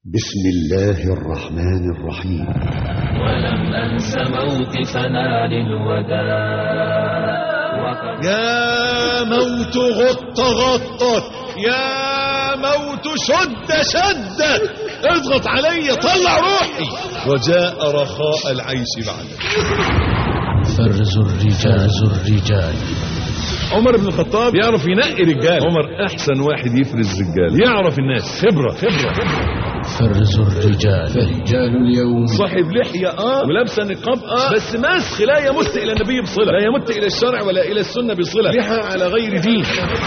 بسم الله الرحمن الرحيم ولم أنس موقفنا للوداع وقد يا موت غط غطك يا موت شد شدك اضغط علي طلع روحي وجاء رخاء العيش بعدك فرز الرجال الرجال عمر بن الخطاب يعرف ينقي رجال عمر احسن واحد يفرز رجال يعرف الناس خبره خبره, خبرة. فرز الرجال فرجال اليوم صاحب لحية اه ولابسه نقاب اه بس مسخ لا يمت الى النبي بصلة لا يمت الى الشرع ولا الى السنة بصلة لحى على غير دين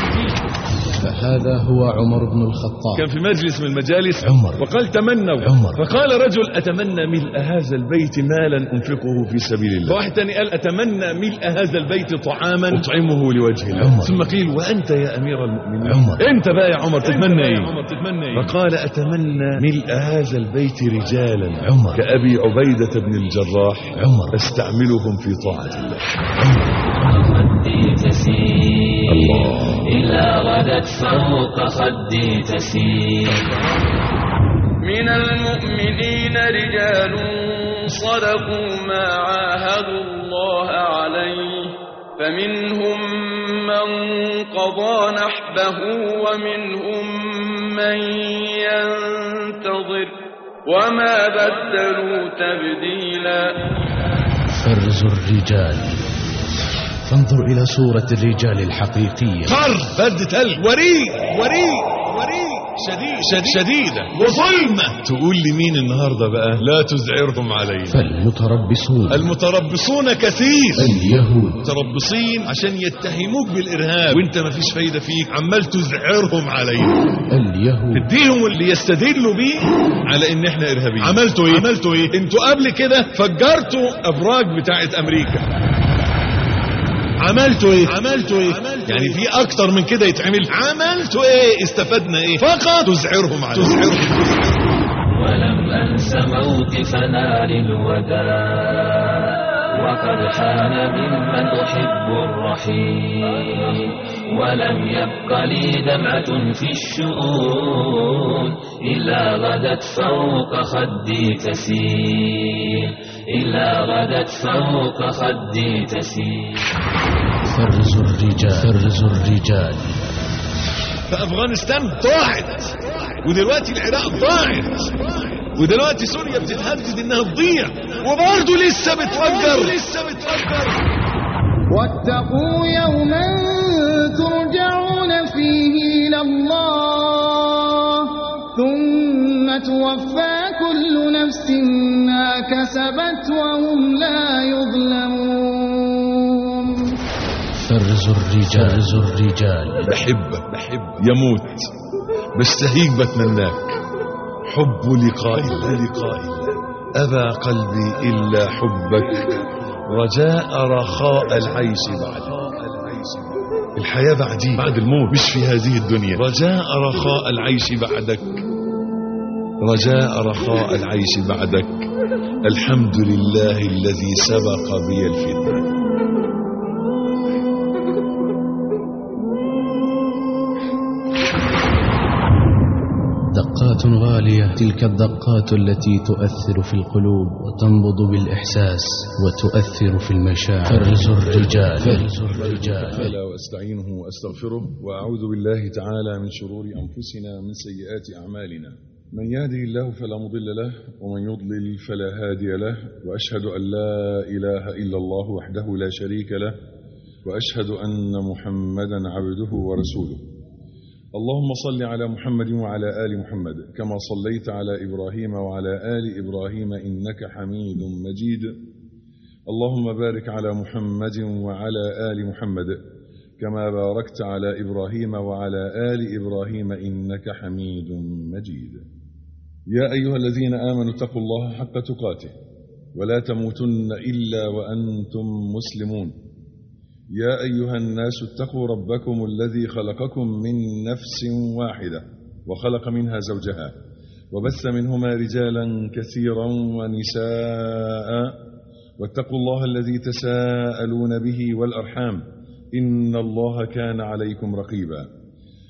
فهذا هو عمر بن الخطاب كان في مجلس من المجالس عمر. وقال تمنوا عمر. فقال رجل اتمنى ملء هذا البيت مالا انفقه في سبيل الله فواحد تاني قال اتمنى ملء هذا البيت طعاما اطعمه لوجه الله عمر. ثم قيل وانت يا امير المؤمنين عمر. انت بقى يا عمر تتمنى ايه تتمنى ايه فقال اتمنى ملء هذا البيت رجالا عمر. كابي عبيده بن الجراح عمر. استعملهم في طاعه الله خدي تسير إلا غدت فوق خدي تسير من المؤمنين رجال صدقوا ما عاهدوا الله عليه فمنهم من قضى نحبه ومنهم من ينتظر وما بدلوا تبديلا فرز الرجال فانظر إلى صورة الرجال الحقيقية حر برد تلج وريد وريد وريد شديد شد شديدة وظلمة تقول لي مين النهاردة بقى لا تزعرهم علينا فالمتربصون المتربصون كثير اليهود متربصين عشان يتهموك بالإرهاب وانت ما فيش فايدة فيك عمال تزعرهم علينا اليهود تديهم اللي يستدلوا بيه على ان احنا ارهابيين عملتوا ايه عملتوا ايه انتوا قبل كده فجرتوا ابراج بتاعت امريكا عملتوا ايه عملتوا ايه يعني في اكتر من كده يتعمل عملتوا ايه استفدنا ايه فقط تزعرهم على تزعرهم ولم أنس موقفنا للوداع وقد حان ممن أحب الرحيل ولم يبق لي دمعة في الشؤون إلا غدت فوق خدي تسير إلا غدت فوق خدي تسير فرز الرجال فرز الرجال فافغانستان ضاعت ودلوقتي العراق ضاعت ودلوقتي سوريا بتتهدد انها تضيع وبرضه لسه بتفجر لسه بتفجر واتقوا يوما ترجعون فيه إلى الله ثم توفى كل نفس ما كسبت وهم لا يظلمون فرز الرجال فرز الرجال بحبك بحب يموت بشتهيك بتمناك حب لقاء الله لقاء الله أبى قلبي إلا حبك رجاء رخاء العيش بعدك الحياة بعدي بعد الموت مش في هذه الدنيا رجاء رخاء العيش بعدك رجاء رخاء العيش بعدك الحمد لله الذي سبق بي الفتنه دقات غالية تلك الدقات التي تؤثر في القلوب وتنبض بالإحساس وتؤثر في المشاعر فرز الرجال فرز الرجال تعالى واستعينه واستغفره واعوذ بالله تعالى من شرور انفسنا ومن سيئات اعمالنا من يهده الله فلا مضل له ومن يضلل فلا هادي له واشهد ان لا اله الا الله وحده لا شريك له واشهد ان محمدا عبده ورسوله اللهم صل على محمد وعلى ال محمد كما صليت على ابراهيم وعلى ال ابراهيم انك حميد مجيد اللهم بارك على محمد وعلى آل محمد كما باركت على إبراهيم وعلى آل إبراهيم إنك حميد مجيد يا أيها الذين آمنوا اتقوا الله حق تقاته ولا تموتن إلا وأنتم مسلمون يا أيها الناس اتقوا ربكم الذي خلقكم من نفس واحدة وخلق منها زوجها وبث منهما رجالا كثيرا ونساء واتقوا الله الذي تساءلون به والأرحام إن الله كان عليكم رقيبا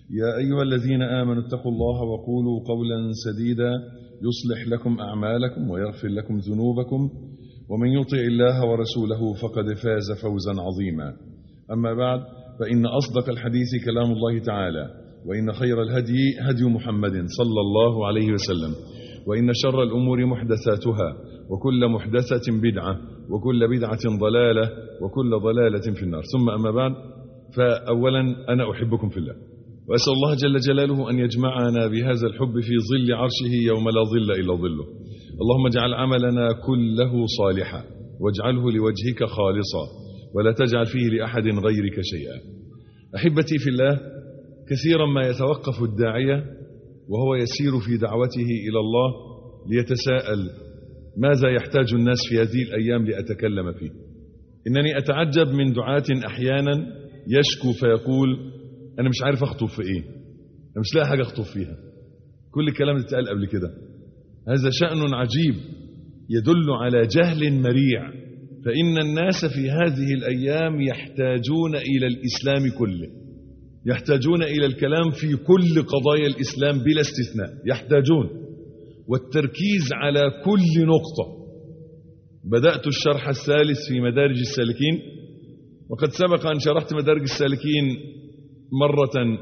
يا أيها الذين آمنوا اتقوا الله وقولوا قولا سديدا يصلح لكم أعمالكم ويغفر لكم ذنوبكم ومن يطع الله ورسوله فقد فاز فوزا عظيما أما بعد فإن أصدق الحديث كلام الله تعالى وإن خير الهدي هدي محمد صلى الله عليه وسلم وإن شر الأمور محدثاتها وكل محدثة بدعة وكل بدعة ضلالة وكل ضلالة في النار ثم أما بعد فأولا أنا أحبكم في الله وأسأل الله جل جلاله أن يجمعنا بهذا الحب في ظل عرشه يوم لا ظل إلا ظله اللهم اجعل عملنا كله صالحا واجعله لوجهك خالصا ولا تجعل فيه لأحد غيرك شيئا أحبتي في الله كثيرا ما يتوقف الداعية وهو يسير في دعوته إلى الله ليتساءل ماذا يحتاج الناس في هذه الأيام لأتكلم فيه إنني أتعجب من دعاة أحيانا يشكو فيقول أنا مش عارف أخطب في إيه أنا مش لاقي حاجة أخطب فيها كل الكلام اللي اتقال قبل كده هذا شأن عجيب يدل على جهل مريع فإن الناس في هذه الأيام يحتاجون إلى الإسلام كله يحتاجون إلى الكلام في كل قضايا الإسلام بلا استثناء يحتاجون والتركيز على كل نقطة بدأت الشرح الثالث في مدارج السالكين وقد سبق أن شرحت مدارج السالكين مرة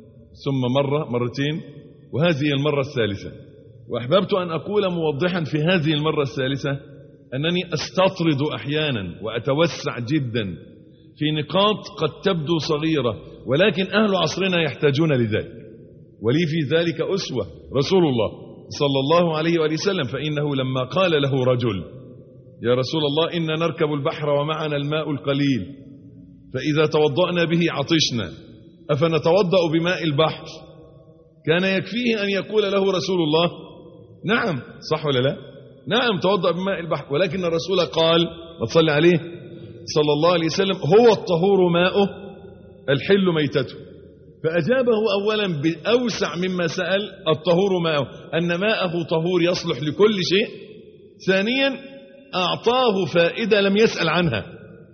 ثم مرة مرتين وهذه المرة الثالثة وأحببت أن أقول موضحا في هذه المرة الثالثة أنني أستطرد أحيانا وأتوسع جدا في نقاط قد تبدو صغيرة ولكن أهل عصرنا يحتاجون لذلك ولي في ذلك أسوة رسول الله صلى الله عليه وآله وسلم فإنه لما قال له رجل يا رسول الله إن نركب البحر ومعنا الماء القليل فإذا توضأنا به عطشنا أفنتوضأ بماء البحر كان يكفيه أن يقول له رسول الله نعم صح ولا لا نعم توضأ بماء البحر ولكن الرسول قال ما تصلي عليه صلى الله عليه وسلم هو الطهور ماؤه الحل ميتته فأجابه أولا بأوسع مما سأل الطهور ماؤه أن ماءه طهور يصلح لكل شيء ثانيا أعطاه فائدة لم يسأل عنها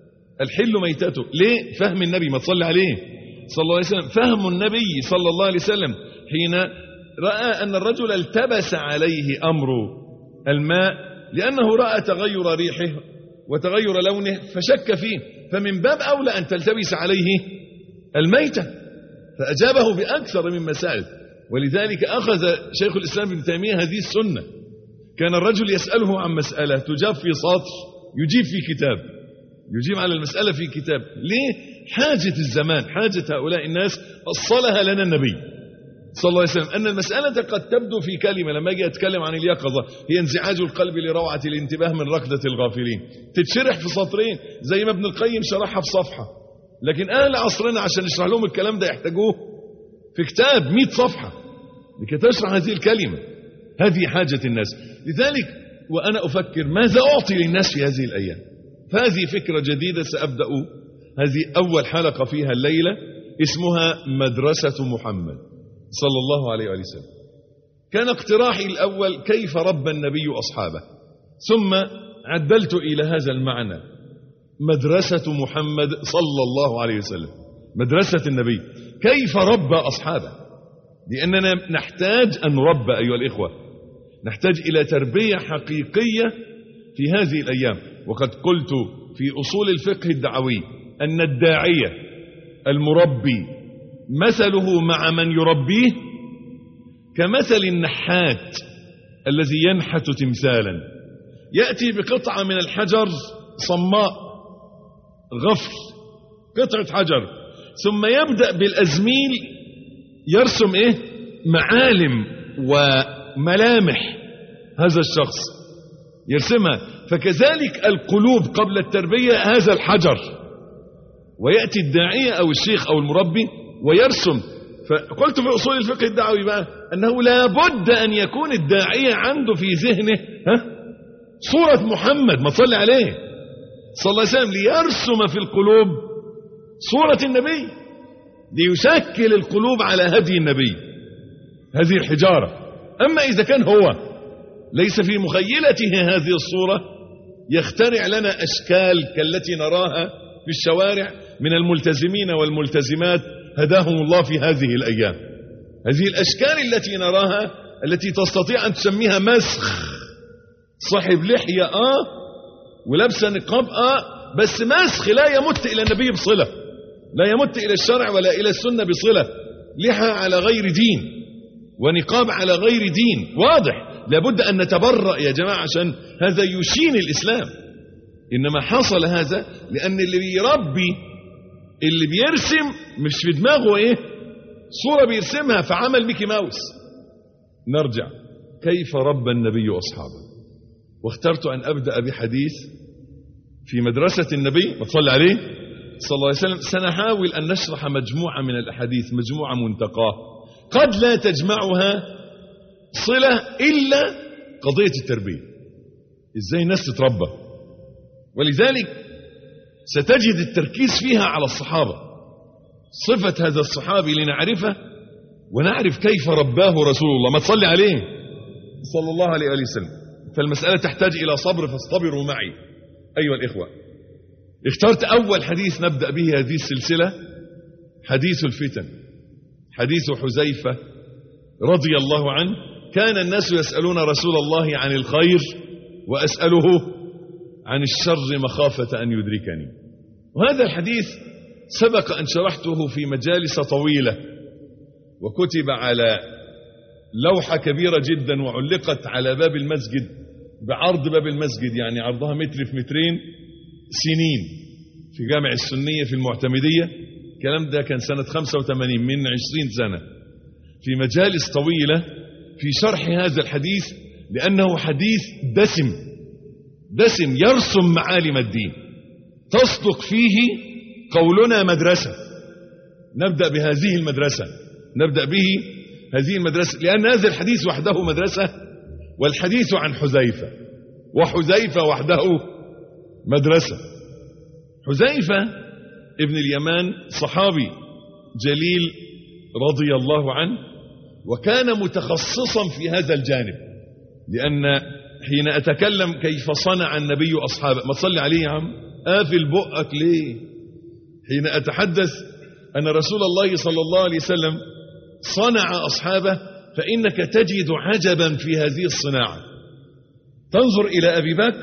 الحل ميتته ليه فهم النبي ما تصلي عليه صلى الله عليه وسلم فهم النبي صلى الله عليه وسلم حين رأى أن الرجل التبس عليه أمر الماء لأنه رأى تغير ريحه وتغير لونه فشك فيه فمن باب أولى أن تلتبس عليه الميتة فأجابه بأكثر من مسائل ولذلك أخذ شيخ الإسلام ابن تيمية هذه السنة كان الرجل يسأله عن مسألة تجاب في سطر يجيب في كتاب يجيب على المسألة في كتاب ليه حاجة الزمان حاجة هؤلاء الناس أصلها لنا النبي صلى الله عليه وسلم أن المسألة قد تبدو في كلمة لما أجي أتكلم عن اليقظة هي انزعاج القلب لروعة الانتباه من ركضة الغافلين تتشرح في سطرين زي ما ابن القيم شرحها في صفحة لكن أهل عصرنا عشان نشرح لهم الكلام ده يحتاجوه في كتاب 100 صفحة لكي تشرح هذه الكلمة هذه حاجة الناس لذلك وأنا أفكر ماذا أعطي للناس في هذه الأيام فهذه فكرة جديدة سأبدأ هذه أول حلقة فيها الليلة اسمها مدرسة محمد صلى الله عليه وآله وسلم كان اقتراحي الأول كيف ربى النبي أصحابه ثم عدلت إلى هذا المعنى مدرسة محمد صلى الله عليه وسلم مدرسة النبي كيف ربى أصحابه لأننا نحتاج أن نربى أيها الإخوة نحتاج إلى تربية حقيقية في هذه الأيام وقد قلت في أصول الفقه الدعوي أن الداعية المربي مثله مع من يربيه كمثل النحات الذي ينحت تمثالا يأتي بقطعة من الحجر صماء غفل قطعة حجر ثم يبدأ بالأزميل يرسم إيه معالم وملامح هذا الشخص يرسمها فكذلك القلوب قبل التربية هذا الحجر ويأتي الداعية أو الشيخ أو المربي ويرسم فقلت في أصول الفقه الدعوي بقى أنه لا بد أن يكون الداعية عنده في ذهنه ها صورة محمد ما صلي عليه صلى الله عليه وسلم ليرسم في القلوب صورة النبي ليشكل القلوب على هدي النبي هذه الحجارة أما إذا كان هو ليس في مخيلته هذه الصورة يخترع لنا أشكال كالتي نراها في الشوارع من الملتزمين والملتزمات هداهم الله في هذه الأيام هذه الأشكال التي نراها التي تستطيع أن تسميها مسخ صاحب لحية آه ولابسة نقاب آه بس مسخ لا يمت إلى النبي بصلة لا يمت إلى الشرع ولا إلى السنة بصلة لحى على غير دين ونقاب على غير دين واضح لابد أن نتبرأ يا جماعة عشان هذا يشين الإسلام إنما حصل هذا لأن اللي بيربي اللي بيرسم مش في دماغه إيه صورة بيرسمها فعمل ميكي ماوس نرجع كيف ربى النبي أصحابه واخترت أن أبدأ بحديث في مدرسة النبي ما تصلي عليه صلى الله عليه وسلم سنحاول أن نشرح مجموعة من الأحاديث مجموعة منتقاه قد لا تجمعها صلة إلا قضية التربية إزاي الناس تتربى ولذلك ستجد التركيز فيها على الصحابة صفة هذا الصحابي لنعرفه ونعرف كيف رباه رسول الله ما تصلي عليه صلى الله عليه وآله وسلم فالمسألة تحتاج إلى صبر فاصطبروا معي أيها الإخوة اخترت أول حديث نبدأ به هذه السلسلة حديث الفتن حديث حذيفة رضي الله عنه كان الناس يسألون رسول الله عن الخير وأسأله عن الشر مخافة أن يدركني وهذا الحديث سبق أن شرحته في مجالس طويلة وكتب على لوحة كبيرة جدا وعلقت على باب المسجد بعرض باب المسجد يعني عرضها متر في مترين سنين في جامع السنية في المعتمدية الكلام ده كان سنة 85 من 20 سنة في مجالس طويلة في شرح هذا الحديث لأنه حديث دسم دسم يرسم معالم الدين تصدق فيه قولنا مدرسة نبدأ بهذه المدرسة نبدأ به هذه المدرسة لأن هذا الحديث وحده مدرسة والحديث عن حذيفة وحذيفة وحده مدرسة حذيفة ابن اليمان صحابي جليل رضي الله عنه وكان متخصصا في هذا الجانب لأن حين أتكلم كيف صنع النبي أصحابه ما تصلي عليه يا عم قافل بقك ليه حين أتحدث أن رسول الله صلى الله عليه وسلم صنع أصحابه فإنك تجد عجبا في هذه الصناعة تنظر إلى أبي بكر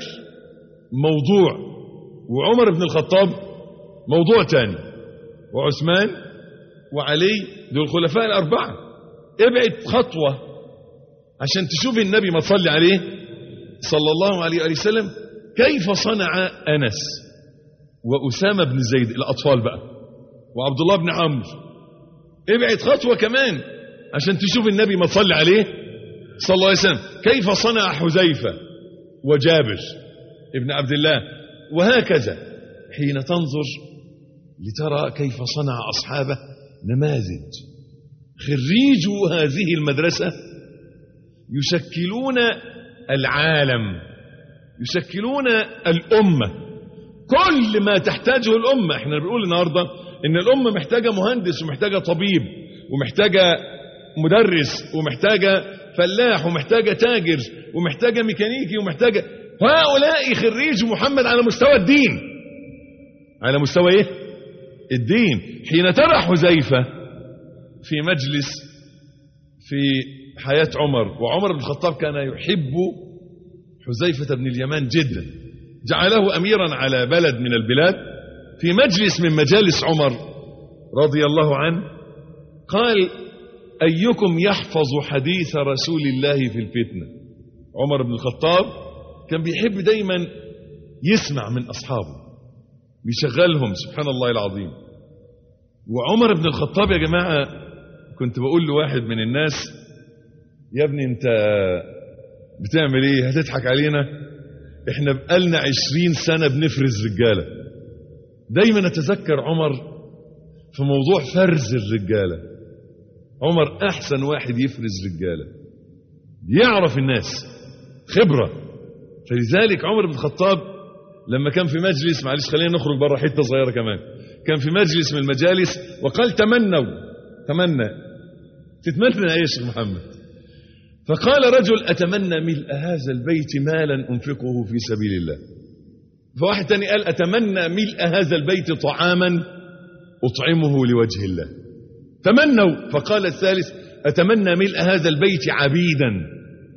موضوع وعمر بن الخطاب موضوع تاني وعثمان وعلي دول الخلفاء الأربعة ابعد خطوة عشان تشوف النبي ما تصلي عليه صلى الله عليه وآله وسلم كيف صنع أنس وأسامة بن زيد الأطفال بقى وعبد الله بن عمرو ابعد خطوة كمان عشان تشوف النبي ما تصلي عليه صلى الله عليه وسلم كيف صنع حذيفة وجابر ابن عبد الله وهكذا حين تنظر لترى كيف صنع أصحابه نماذج خريجو هذه المدرسة يشكلون العالم يشكلون الأمة كل ما تحتاجه الأمة احنا بنقول النهاردة ان الأمة محتاجة مهندس ومحتاجة طبيب ومحتاجة مدرس ومحتاجة فلاح ومحتاجة تاجر ومحتاجة ميكانيكي ومحتاجة هؤلاء خريج محمد على مستوى الدين على مستوى ايه الدين حين ترى حذيفة في مجلس في حياة عمر وعمر بن الخطاب كان يحب حذيفة بن اليمان جدا جعله أميرا على بلد من البلاد في مجلس من مجالس عمر رضي الله عنه قال أيكم يحفظ حديث رسول الله في الفتنة عمر بن الخطاب كان بيحب دايما يسمع من أصحابه بيشغلهم سبحان الله العظيم وعمر بن الخطاب يا جماعة كنت بقول لواحد من الناس يا ابني انت بتعمل ايه هتضحك علينا احنا بقالنا عشرين سنة بنفرز رجالة دايما اتذكر عمر في موضوع فرز الرجالة عمر احسن واحد يفرز رجالة يعرف الناس خبرة فلذلك عمر بن الخطاب لما كان في مجلس معلش خلينا نخرج بره حته صغيره كمان كان في مجلس من المجالس وقال تمنوا تمنى تتمنى ايه يا شيخ محمد فقال رجل اتمنى ملء هذا البيت مالا انفقه في سبيل الله فواحد تاني قال اتمنى ملء هذا البيت طعاما اطعمه لوجه الله تمنوا فقال الثالث أتمنى ملء هذا البيت عبيدا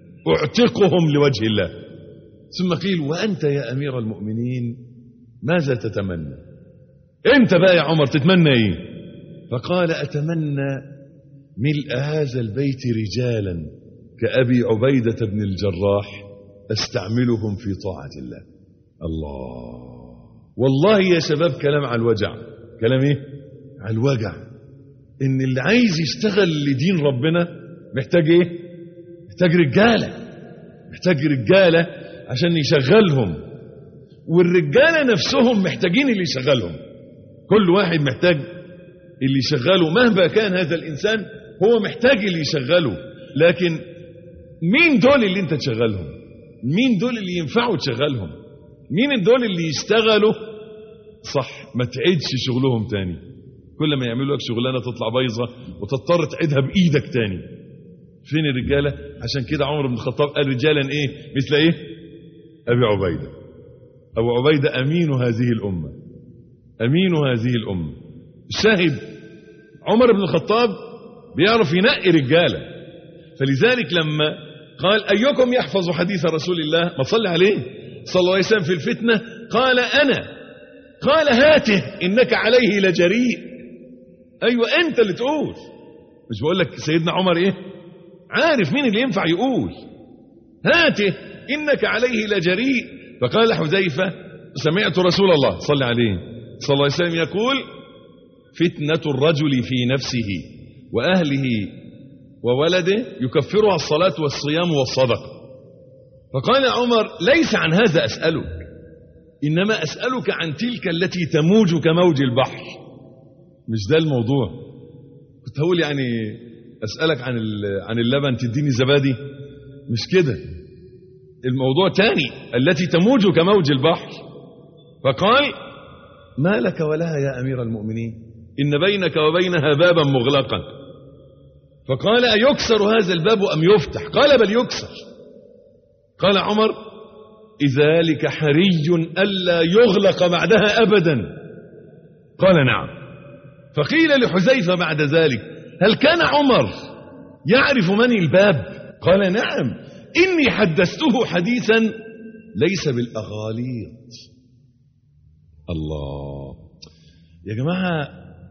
أعتقهم لوجه الله ثم قيل وأنت يا أمير المؤمنين ماذا تتمنى أنت بقى يا عمر تتمنى إيه فقال أتمنى ملء هذا البيت رجالا كأبي عبيدة بن الجراح أستعملهم في طاعة الله الله والله يا شباب كلام على الوجع كلام ايه على الوجع ان اللي عايز يشتغل لدين ربنا محتاج ايه محتاج رجاله محتاج رجاله عشان يشغلهم والرجاله نفسهم محتاجين اللي يشغلهم كل واحد محتاج اللي يشغله مهما كان هذا الانسان هو محتاج اللي يشغله لكن مين دول اللي انت تشغلهم مين دول اللي ينفعوا تشغلهم مين دول اللي يشتغلوا صح ما تعيدش شغلهم تاني كل ما يعملوا لك شغلانه تطلع بايظه وتضطر تعيدها بايدك تاني فين الرجاله عشان كده عمر بن الخطاب قال رجالا ايه مثل ايه ابي عبيده ابو عبيده امين هذه الامه امين هذه الامه الشاهد عمر بن الخطاب بيعرف ينقي رجاله فلذلك لما قال ايكم يحفظ حديث رسول الله ما صلى عليه صلى الله عليه وسلم في الفتنه قال انا قال هاته انك عليه لجريء ايوه انت اللي تقول مش بقول لك سيدنا عمر ايه عارف مين اللي ينفع يقول هاته انك عليه لجريء فقال حذيفه سمعت رسول الله صلى عليه صلى الله عليه وسلم يقول فتنه الرجل في نفسه واهله وولده يكفرها الصلاه والصيام والصدقه فقال عمر ليس عن هذا اسالك إنما أسألك عن تلك التي تموج كموج البحر مش ده الموضوع كنت هقول يعني أسألك عن عن اللبن تديني زبادي مش كده الموضوع تاني التي تموج كموج البحر فقال ما لك ولها يا أمير المؤمنين إن بينك وبينها بابا مغلقا فقال أيكسر هذا الباب أم يفتح قال بل يكسر قال عمر ذلك حري ألا يغلق بعدها أبدا قال نعم فقيل لحذيفة بعد ذلك هل كان عمر يعرف من الباب قال نعم إني حدثته حديثا ليس بالأغاليط الله يا جماعة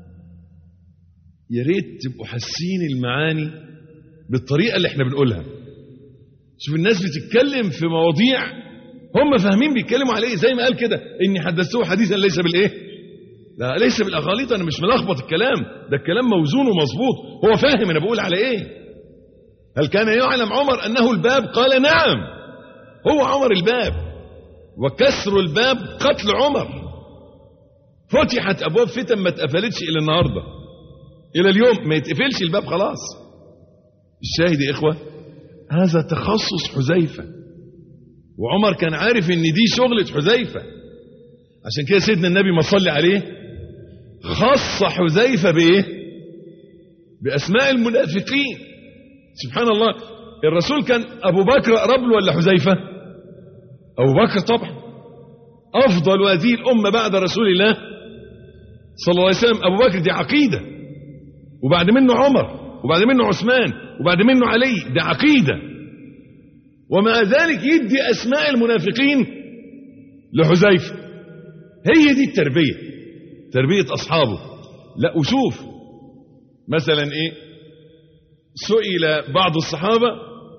يا ريت تبقوا حاسين المعاني بالطريقة اللي احنا بنقولها شوف الناس بتتكلم في مواضيع هم فاهمين بيتكلموا على ايه زي ما قال كده اني حدثته حديثا ليس بالايه لا ليس بالاغاليط انا مش ملخبط الكلام ده الكلام موزون ومظبوط هو فاهم انا بقول على ايه هل كان يعلم عمر انه الباب قال نعم هو عمر الباب وكسر الباب قتل عمر فتحت ابواب فتن ما اتقفلتش الى النهارده الى اليوم ما يتقفلش الباب خلاص الشاهد يا اخوه هذا تخصص حذيفه وعمر كان عارف ان دي شغلة حذيفة عشان كده سيدنا النبي ما صلي عليه خص حذيفة بايه باسماء المنافقين سبحان الله الرسول كان ابو بكر اقرب له ولا حذيفة ابو بكر طبعا افضل هذه الامة بعد رسول الله صلى الله عليه وسلم ابو بكر دي عقيدة وبعد منه عمر وبعد منه عثمان وبعد منه علي دي عقيده ومع ذلك يدي أسماء المنافقين لحذيفة هي دي التربية تربية أصحابه لا وشوف مثلا إيه سئل بعض الصحابة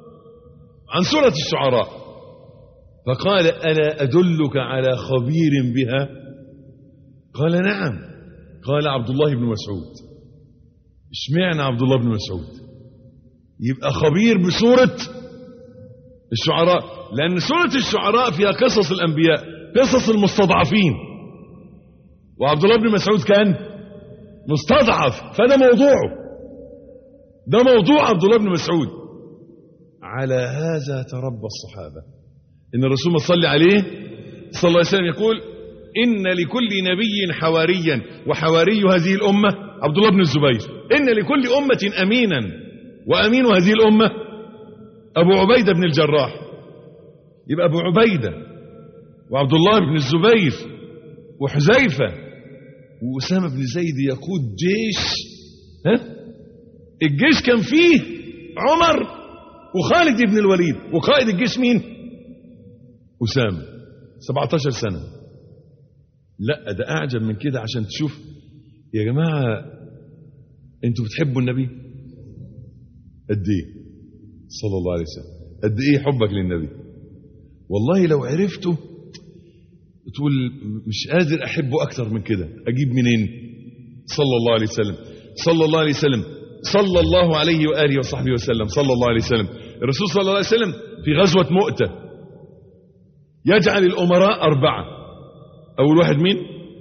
عن سورة الشعراء فقال ألا أدلك على خبير بها قال نعم قال عبد الله بن مسعود اشمعنى عبد الله بن مسعود يبقى خبير بسوره الشعراء لأن سورة الشعراء فيها قصص الأنبياء قصص المستضعفين وعبد الله بن مسعود كان مستضعف فده موضوعه ده موضوع عبد الله بن مسعود على هذا تربى الصحابة إن الرسول صلى عليه صلى الله عليه وسلم يقول إن لكل نبي حواريا وحواري هذه الأمة عبد الله بن الزبير إن لكل أمة أمينا وأمين هذه الأمة أبو عبيدة بن الجراح يبقى أبو عبيدة وعبد الله بن الزبير وحذيفة وأسامة بن زيد يقود جيش ها الجيش كان فيه عمر وخالد بن الوليد وقائد الجيش مين أسامة 17 سنة لا ده أعجب من كده عشان تشوف يا جماعة انتوا بتحبوا النبي قد ايه صلى الله عليه وسلم قد ايه حبك للنبي والله لو عرفته تقول مش قادر احبه اكتر من كده اجيب منين صلى الله عليه وسلم صلى الله عليه وسلم صلى الله عليه واله وصحبه وسلم صلى الله عليه وسلم الرسول صلى الله عليه وسلم في غزوه مؤته يجعل الامراء اربعه اول واحد مين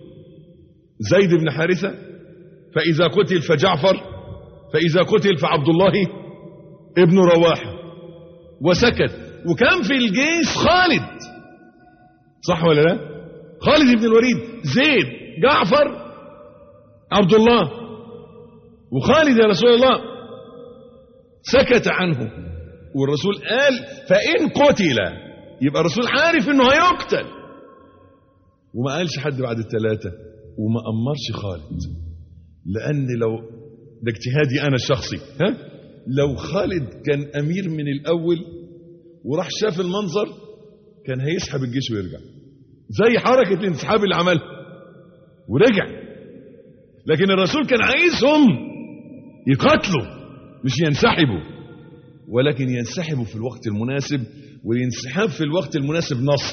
زيد بن حارثه فاذا قتل فجعفر فاذا قتل فعبد الله ابن رواحه وسكت وكان في الجيش خالد صح ولا لا خالد بن الوليد زيد جعفر عبد الله وخالد يا رسول الله سكت عنه والرسول قال فإن قتل يبقى الرسول عارف انه هيقتل وما قالش حد بعد الثلاثة وما أمرش خالد لأن لو ده اجتهادي أنا الشخصي ها لو خالد كان أمير من الأول وراح شاف المنظر كان هيسحب الجيش ويرجع زي حركة الانسحاب اللي عملها ورجع لكن الرسول كان عايزهم يقاتلوا مش ينسحبوا ولكن ينسحبوا في الوقت المناسب والانسحاب في الوقت المناسب نصر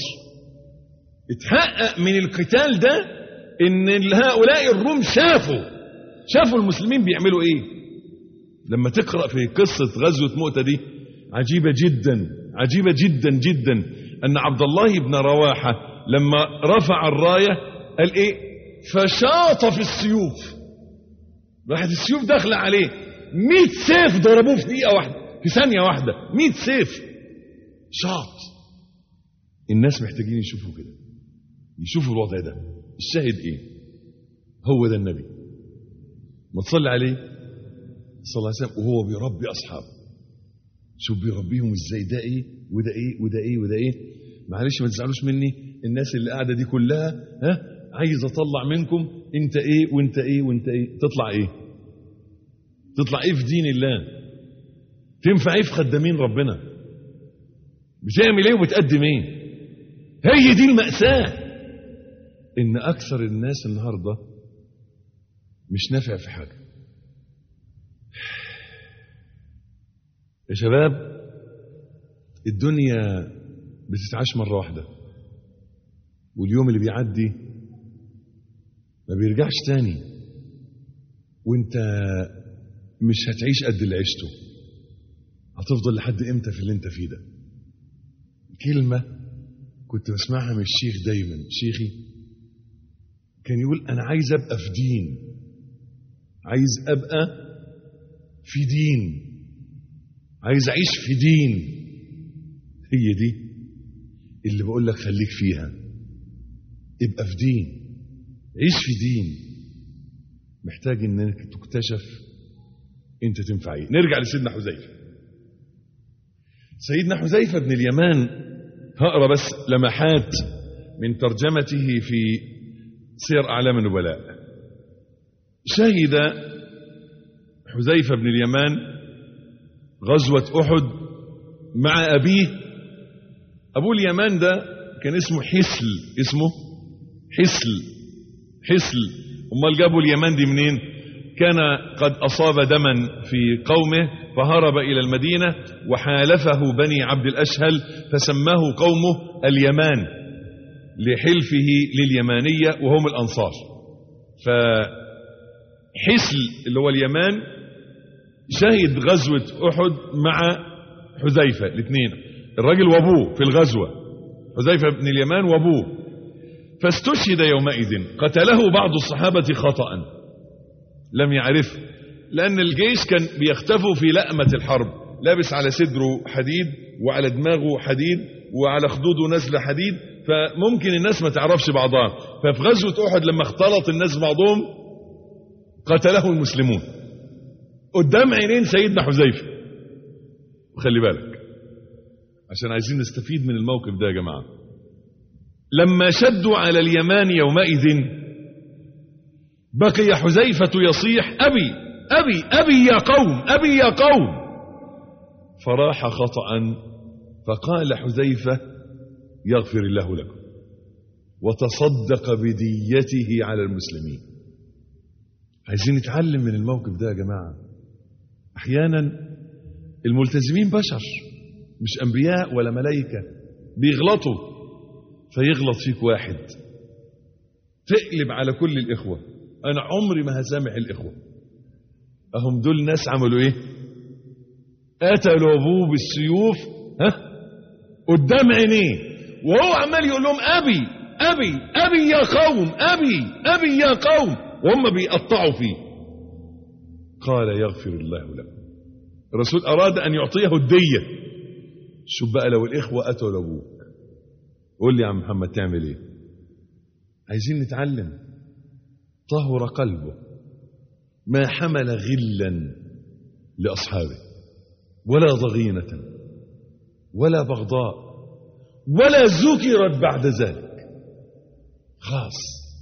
اتحقق من القتال ده ان هؤلاء الروم شافوا شافوا المسلمين بيعملوا ايه لما تقرأ في قصة غزوة مؤتة دي عجيبة جدا عجيبة جدا جدا أن عبد الله بن رواحة لما رفع الراية قال إيه فشاط في السيوف راحت السيوف داخلة عليه مئة سيف ضربوه في دقيقة واحدة في ثانية واحدة مئة سيف شاط الناس محتاجين يشوفوا كده يشوفوا الوضع ده الشاهد ايه هو ده النبي ما تصلي عليه صلى الله عليه وسلم وهو بيربي اصحابه شوف بيربيهم ازاي ده ايه وده ايه وده ايه وده ايه معلش ما تزعلوش مني الناس اللي قاعده دي كلها ها عايز اطلع منكم انت ايه وانت ايه وانت ايه تطلع ايه تطلع ايه في دين الله تنفع ايه في خدامين ربنا بتعمل ايه وبتقدم ايه هي دي المأساة ان اكثر الناس النهارده مش نافع في حاجه يا شباب الدنيا بتتعاش مرة واحدة واليوم اللي بيعدي ما بيرجعش تاني وانت مش هتعيش قد اللي عشته هتفضل لحد امتى في اللي انت فيه ده كلمة كنت بسمعها من الشيخ دايما شيخي كان يقول انا عايز ابقى في دين عايز ابقى في دين عايز اعيش في دين هي دي اللي بقول لك خليك فيها ابقى في دين عيش في دين محتاج انك تكتشف انت تنفع ايه نرجع لسيدنا حذيفه سيدنا حذيفه بن اليمان هقرا بس لمحات من ترجمته في سير اعلام النبلاء شهد حذيفه بن اليمان غزوة أحد مع أبيه أبو اليمان ده كان اسمه حسل اسمه حسل حسل أمال جابوا اليمان دي منين كان قد أصاب دما في قومه فهرب إلى المدينة وحالفه بني عبد الأشهل فسماه قومه اليمان لحلفه لليمانية وهم الأنصار فحسل اللي هو اليمان شهد غزوة أحد مع حذيفة الاثنين الراجل وابوه في الغزوة حذيفة بن اليمان وابوه فاستشهد يومئذ قتله بعض الصحابة خطأ لم يعرفه لأن الجيش كان بيختفوا في لأمة الحرب لابس على صدره حديد وعلى دماغه حديد وعلى خدوده نزل حديد فممكن الناس ما تعرفش بعضها ففي غزوة أحد لما اختلط الناس بعضهم قتله المسلمون قدام عينين سيدنا حذيفه وخلي بالك عشان عايزين نستفيد من الموقف ده يا جماعه لما شدوا على اليمان يومئذ بقي حذيفه يصيح ابي أبي أبي يا قوم أبي يا قوم فراح خطأ فقال حذيفة يغفر الله لكم وتصدق بديته على المسلمين عايزين نتعلم من الموقف ده يا جماعة أحيانا الملتزمين بشر مش أنبياء ولا ملائكة بيغلطوا فيغلط فيك واحد تقلب على كل الإخوة أنا عمري ما هسامح الإخوة أهم دول ناس عملوا إيه قتلوا أبوه بالسيوف ها قدام عينيه وهو عمال يقول لهم أبي أبي أبي يا قوم أبي أبي يا قوم وهم بيقطعوا فيه قال يغفر الله لكم الرسول أراد أن يعطيه الدية شوف بقى لو الإخوة قتلوا أبوك قول لي يا عم محمد تعمل إيه عايزين نتعلم طهر قلبه ما حمل غلا لأصحابه ولا ضغينة ولا بغضاء ولا ذكرت بعد ذلك خلاص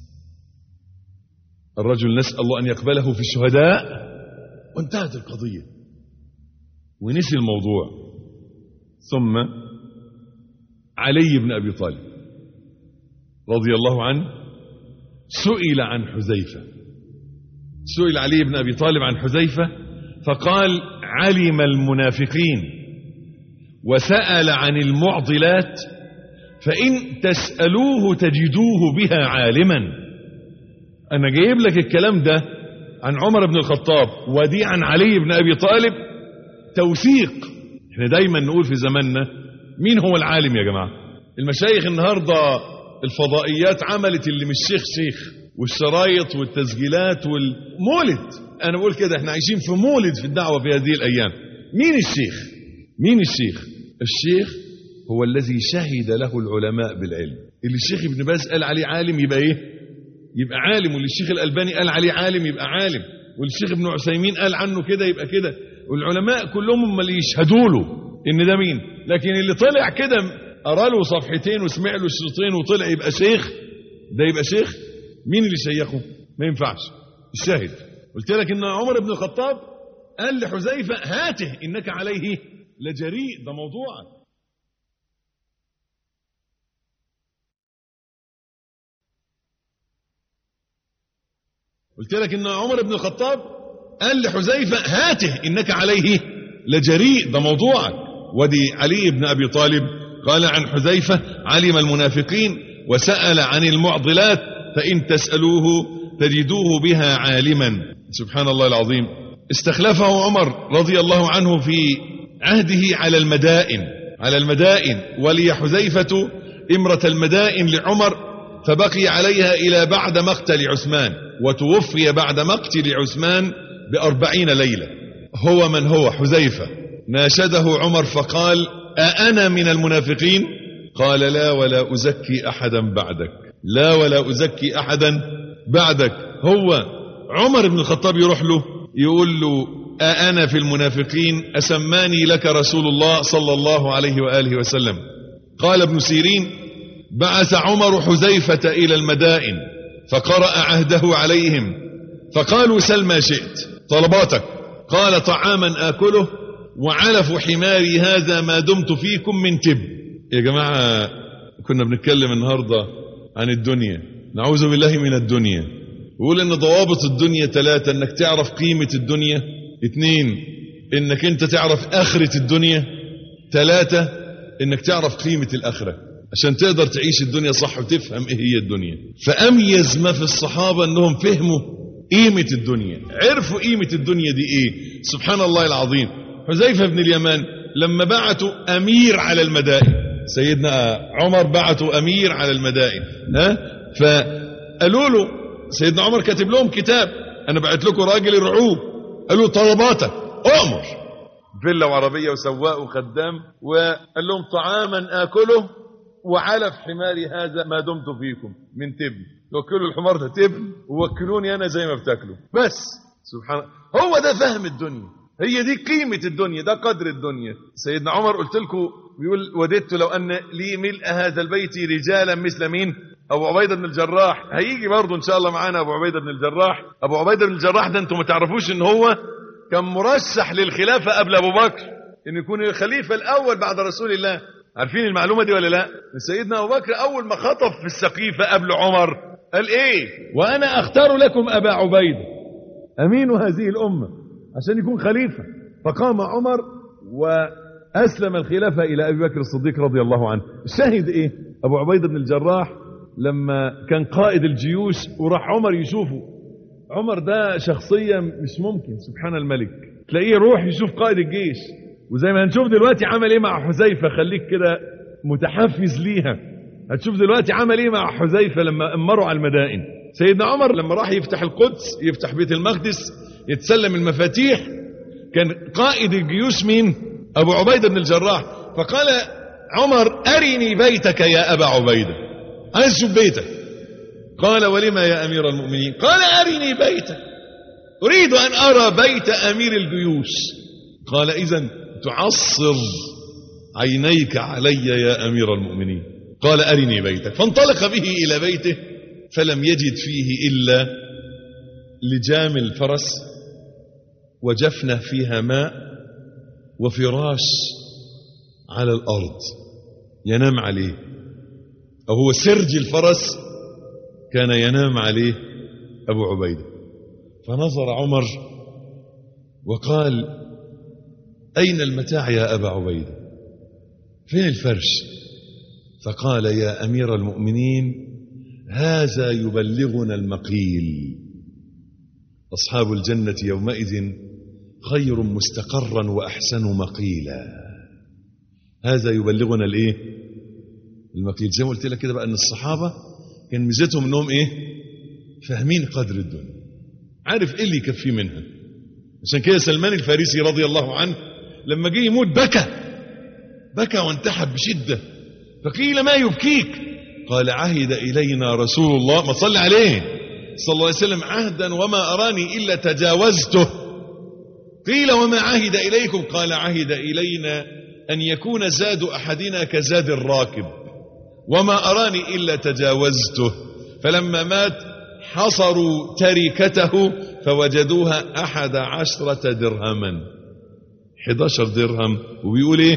الرجل نسأل الله أن يقبله في الشهداء وانتهت القضية ونسي الموضوع ثم علي بن أبي طالب رضي الله عنه سئل عن حذيفة سئل علي بن أبي طالب عن حذيفة فقال علم المنافقين وسأل عن المعضلات فإن تسألوه تجدوه بها عالما أنا جايب لك الكلام ده عن عمر بن الخطاب ودي عن علي بن أبي طالب توثيق احنا دايما نقول في زماننا مين هو العالم يا جماعة المشايخ النهاردة الفضائيات عملت اللي مش شيخ شيخ والشرايط والتسجيلات والمولد انا بقول كده احنا عايشين في مولد في الدعوة في هذه الايام مين الشيخ مين الشيخ الشيخ هو الذي شهد له العلماء بالعلم اللي الشيخ ابن باز قال عليه عالم يبقى ايه يبقى عالم واللي الشيخ الالباني قال عليه عالم يبقى عالم والشيخ ابن عثيمين قال عنه كده يبقى كده والعلماء كلهم هم اللي يشهدوا له ان ده مين لكن اللي طلع كده قرا له صفحتين وسمع له شريطين وطلع يبقى شيخ ده يبقى شيخ مين اللي شيخه ما ينفعش الشاهد قلت لك ان عمر بن الخطاب قال لحذيفه هاته انك عليه لجريء ده موضوعك قلت لك ان عمر بن الخطاب قال لحذيفه هاته انك عليه لجريء ده موضوعك ودي علي بن ابي طالب قال عن حذيفه علم المنافقين وسال عن المعضلات فان تسالوه تجدوه بها عالما سبحان الله العظيم استخلفه عمر رضي الله عنه في عهده على المدائن على المدائن ولي حذيفه امره المدائن لعمر فبقي عليها الى بعد مقتل عثمان وتوفي بعد مقتل عثمان بأربعين ليلة هو من هو حذيفة ناشده عمر فقال أأنا من المنافقين قال لا ولا أزكي أحدا بعدك لا ولا أزكي أحدا بعدك هو عمر بن الخطاب يروح له يقول له أأنا في المنافقين أسماني لك رسول الله صلى الله عليه وآله وسلم قال ابن سيرين بعث عمر حذيفة إلى المدائن فقرأ عهده عليهم فقالوا سل ما شئت طلباتك قال طعاما آكله وعلف حماري هذا ما دمت فيكم من تب يا جماعة كنا بنتكلم النهاردة عن الدنيا نعوذ بالله من الدنيا وقول ان ضوابط الدنيا ثلاثة انك تعرف قيمة الدنيا اثنين انك انت تعرف اخرة الدنيا ثلاثة انك تعرف قيمة الاخرة عشان تقدر تعيش الدنيا صح وتفهم ايه هي الدنيا فاميز ما في الصحابة انهم فهموا قيمة الدنيا عرفوا قيمة الدنيا دي ايه سبحان الله العظيم حذيفة بن اليمان لما بعتوا امير على المدائن سيدنا عمر بعتوا امير على المدائن ها فقالوا له سيدنا عمر كاتب لهم كتاب انا بعت لكم راجل الرعوب قالوا طلباتك اؤمر فيلا وعربية وسواق وخدام وقال لهم طعاما اكله وعلف حماري هذا ما دمت فيكم من تبن توكلوا الحمار ده تبن ووكلوني انا زي ما بتاكلوا بس سبحان الله هو ده فهم الدنيا هي دي قيمة الدنيا ده قدر الدنيا سيدنا عمر قلت لكم بيقول وددت لو أن لي ملء هذا البيت رجالا مثل مين ابو عبيده بن الجراح هيجي برضه ان شاء الله معانا ابو عبيده بن الجراح ابو عبيده بن الجراح ده انتم ما تعرفوش ان هو كان مرشح للخلافه قبل ابو بكر ان يكون الخليفه الاول بعد رسول الله عارفين المعلومه دي ولا لا سيدنا ابو بكر اول ما خطف في السقيفه قبل عمر قال ايه وانا اختار لكم ابا عبيده امين هذه الامه عشان يكون خليفه فقام عمر واسلم الخلافه الى ابي بكر الصديق رضي الله عنه الشاهد ايه ابو عبيده بن الجراح لما كان قائد الجيوش وراح عمر يشوفه عمر ده شخصية مش ممكن سبحان الملك تلاقيه يروح يشوف قائد الجيش وزي ما هنشوف دلوقتي عمل ايه مع حذيفة خليك كده متحفز ليها هتشوف دلوقتي عمل ايه مع حذيفة لما امروا على المدائن سيدنا عمر لما راح يفتح القدس يفتح بيت المقدس يتسلم المفاتيح كان قائد الجيوش مين ابو عبيدة بن الجراح فقال عمر ارني بيتك يا ابا عبيده عايز اشوف بيتك قال ولما يا امير المؤمنين قال ارني بيتك اريد ان ارى بيت امير الجيوش قال اذا تعصر عينيك علي يا امير المؤمنين قال ارني بيتك فانطلق به الى بيته فلم يجد فيه الا لجام الفرس وجفنه فيها ماء وفراش على الارض ينام عليه أو هو سرج الفرس كان ينام عليه أبو عبيدة فنظر عمر وقال أين المتاع يا أبا عبيدة فين الفرش فقال يا أمير المؤمنين هذا يبلغنا المقيل أصحاب الجنة يومئذ خير مستقرا وأحسن مقيلا هذا يبلغنا الإيه المقيل زي ما قلت لك كده بقى ان الصحابه كان ميزتهم انهم ايه فاهمين قدر الدنيا عارف ايه اللي يكفيه منها عشان كده سلمان الفارسي رضي الله عنه لما جه يموت بكى بكى وانتحب بشده فقيل ما يبكيك قال عهد الينا رسول الله ما صلى عليه صلى الله عليه وسلم عهدا وما اراني الا تجاوزته قيل وما عهد اليكم قال عهد الينا ان يكون زاد احدنا كزاد الراكب وما أراني إلا تجاوزته فلما مات حصروا تركته فوجدوها أحد عشرة درهما 11 درهم وبيقول إيه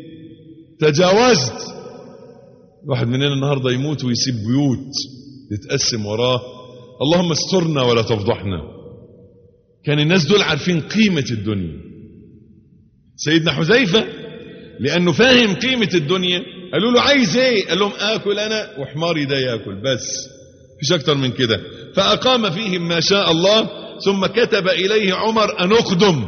تجاوزت واحد مننا النهاردة يموت ويسيب بيوت تتقسم وراه اللهم استرنا ولا تفضحنا كان الناس دول عارفين قيمة الدنيا سيدنا حذيفة لأنه فاهم قيمة الدنيا قالوا له عايز ايه قال لهم اكل انا وحماري ده ياكل بس مفيش اكتر من كده فاقام فيهم ما شاء الله ثم كتب اليه عمر ان اقدم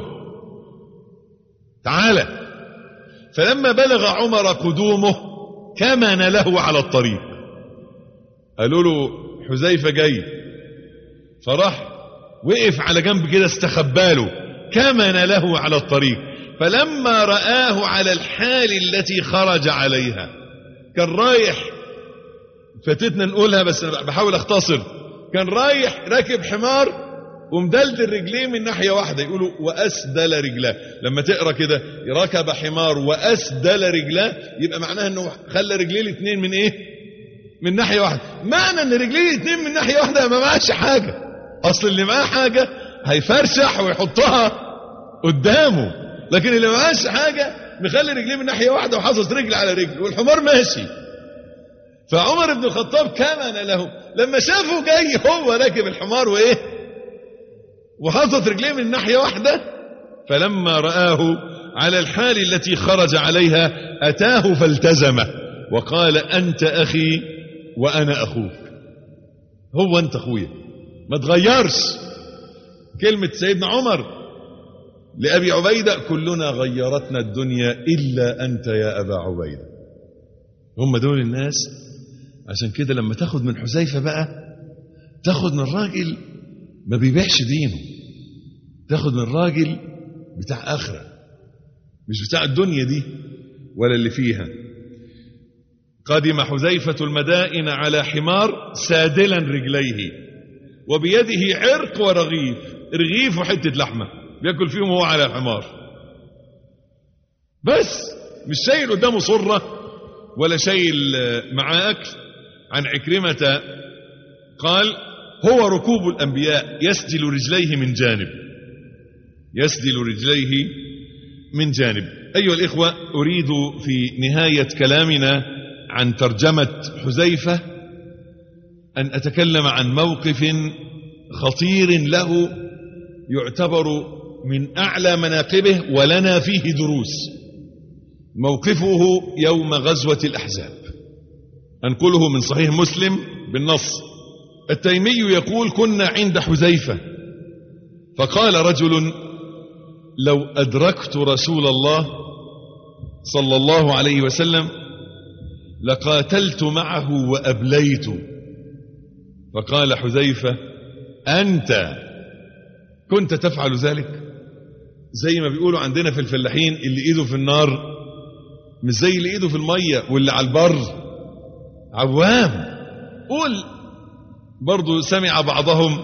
تعالى فلما بلغ عمر قدومه كمن له على الطريق قالوا له حذيفه جاي فراح وقف على جنب كده استخباله كمن له على الطريق فلما رآه على الحال التي خرج عليها كان رايح فاتتنا نقولها بس أنا بحاول اختصر كان رايح راكب حمار ومدلدل رجليه من ناحية واحدة يقولوا وأسدل رجلاه لما تقرأ كده ركب حمار وأسدل رجلاه يبقى معناها انه خلى رجليه الاثنين من ايه من ناحية واحدة معنى ان رجليه الاثنين من ناحية واحدة ما معاش حاجة اصل اللي معاه حاجة هيفرشح ويحطها قدامه لكن اللي معاش حاجة مخلي رجليه من ناحية واحدة وحاطط رجل على رجل والحمار ماشي فعمر بن الخطاب كمن له لما شافه جاي هو راكب الحمار وايه وحاطط رجليه من ناحية واحدة فلما رآه على الحال التي خرج عليها أتاه فالتزمه وقال أنت أخي وأنا أخوك هو أنت أخويا ما تغيرش كلمة سيدنا عمر لأبي عبيدة كلنا غيرتنا الدنيا إلا أنت يا أبا عبيدة هم دول الناس عشان كده لما تاخد من حذيفة بقى تاخد من راجل ما بيبيعش دينه تاخد من راجل بتاع آخرة مش بتاع الدنيا دي ولا اللي فيها قدم حذيفة المدائن على حمار سادلا رجليه وبيده عرق ورغيف رغيف وحتة لحمة بياكل فيهم هو على الحمار بس مش شايل قدامه صرة ولا شايل معاه أكل عن عكرمة قال هو ركوب الأنبياء يسدل رجليه من جانب يسدل رجليه من جانب أيها الإخوة أريد في نهاية كلامنا عن ترجمة حذيفة أن أتكلم عن موقف خطير له يعتبر من أعلى مناقبه ولنا فيه دروس موقفه يوم غزوة الأحزاب أنقله من صحيح مسلم بالنص التيمي يقول كنا عند حذيفة فقال رجل لو أدركت رسول الله صلى الله عليه وسلم لقاتلت معه وأبليت فقال حذيفة أنت كنت تفعل ذلك زي ما بيقولوا عندنا في الفلاحين اللي ايده في النار مش زي اللي ايده في المية واللي على البر عوام قول برضو سمع بعضهم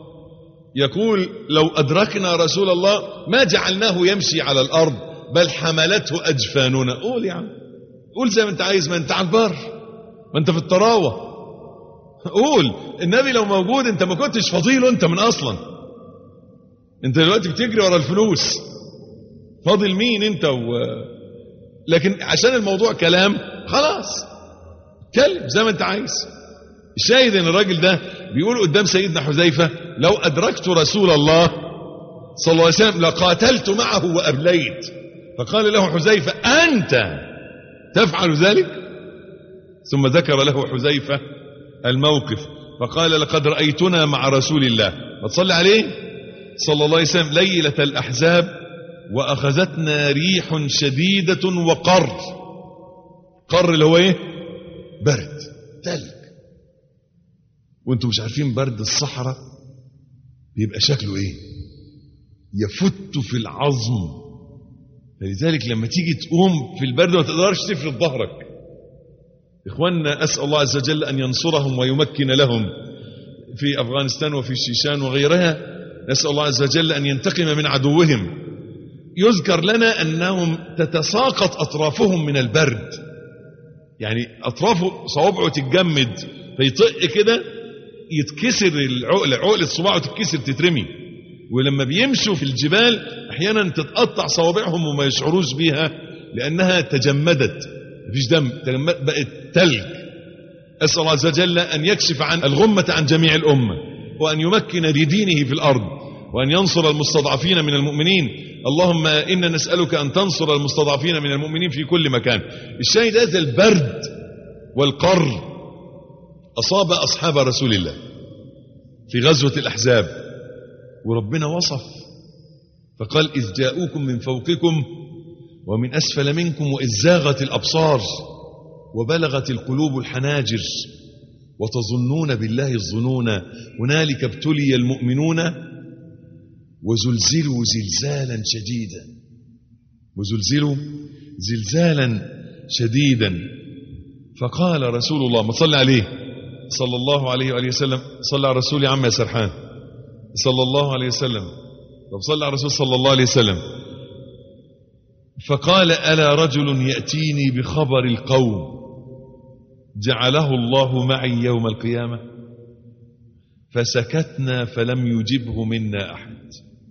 يقول لو أدركنا رسول الله ما جعلناه يمشي على الأرض بل حملته أجفاننا قول يا عم قول زي ما انت عايز ما انت على البر ما انت في الطراوة قول النبي لو موجود انت ما كنتش فضيله انت من اصلا انت دلوقتي بتجري ورا الفلوس فاضل مين انت و... لكن عشان الموضوع كلام خلاص كلم زي ما انت عايز الشاهد ان الراجل ده بيقول قدام سيدنا حذيفة لو ادركت رسول الله صلى الله عليه وسلم لقاتلت معه وابليت فقال له حذيفة انت تفعل ذلك ثم ذكر له حذيفة الموقف فقال لقد رأيتنا مع رسول الله فتصلي عليه صلى الله عليه وسلم ليلة الأحزاب وأخذتنا ريح شديدة وقر قر اللي هو ايه برد تلج وانتم مش عارفين برد الصحراء بيبقى شكله ايه يفت في العظم فلذلك لما تيجي تقوم في البرد ما تقدرش تفرد ظهرك إخواننا أسأل الله عز وجل أن ينصرهم ويمكن لهم في أفغانستان وفي الشيشان وغيرها نسأل الله عز وجل أن ينتقم من عدوهم يذكر لنا أنهم تتساقط أطرافهم من البرد يعني أطرافه صوابعه تتجمد فيطق كده يتكسر العقلة عقلة صباعه تتكسر تترمي ولما بيمشوا في الجبال أحيانا تتقطع صوابعهم وما يشعروش بيها لأنها تجمدت مفيش دم بقت تلج أسأل الله عز وجل أن يكشف عن الغمة عن جميع الأمة وأن يمكن لدينه في الأرض وأن ينصر المستضعفين من المؤمنين اللهم إنا نسألك أن تنصر المستضعفين من المؤمنين في كل مكان الشاهد هذا البرد والقر أصاب أصحاب رسول الله في غزوة الأحزاب وربنا وصف فقال إذ جاءوكم من فوقكم ومن أسفل منكم وإذ زاغت الأبصار وبلغت القلوب الحناجر وتظنون بالله الظنون هنالك ابتلي المؤمنون وزلزلوا زلزالا شديدا وزلزلوا زلزالا شديدا فقال رسول الله ما صلى عليه صلى الله عليه وآله وسلم صلى على الرسول يا عم يا سرحان صلى الله عليه وسلم طب صلى على الرسول صلى الله عليه وسلم فقال ألا رجل يأتيني بخبر القوم جعله الله معي يوم القيامة فسكتنا فلم يجبه منا أحد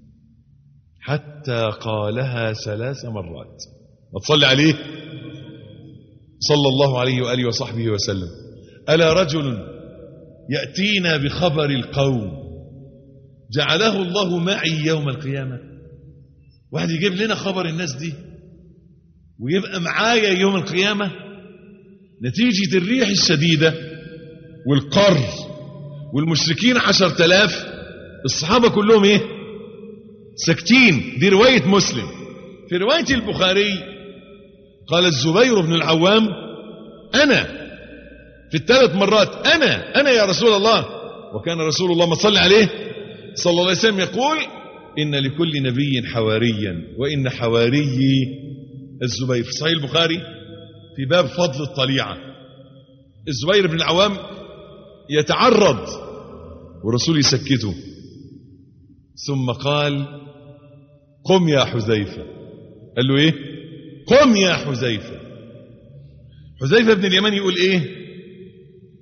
حتى قالها ثلاث مرات وتصلي عليه صلى الله عليه وآله وصحبه وسلم ألا رجل يأتينا بخبر القوم جعله الله معي يوم القيامة واحد يجيب لنا خبر الناس دي ويبقى معايا يوم القيامة نتيجة الريح الشديدة والقر والمشركين عشر تلاف الصحابة كلهم ايه ساكتين دي رواية مسلم في رواية البخاري قال الزبير بن العوام أنا في الثلاث مرات أنا أنا يا رسول الله وكان رسول الله ما صلى عليه صلى الله عليه وسلم يقول إن لكل نبي حواريا وإن حواري الزبير في صحيح البخاري في باب فضل الطليعة الزبير بن العوام يتعرض والرسول يسكته ثم قال قم يا حذيفة قال له ايه قم يا حذيفة حذيفة بن اليمان يقول ايه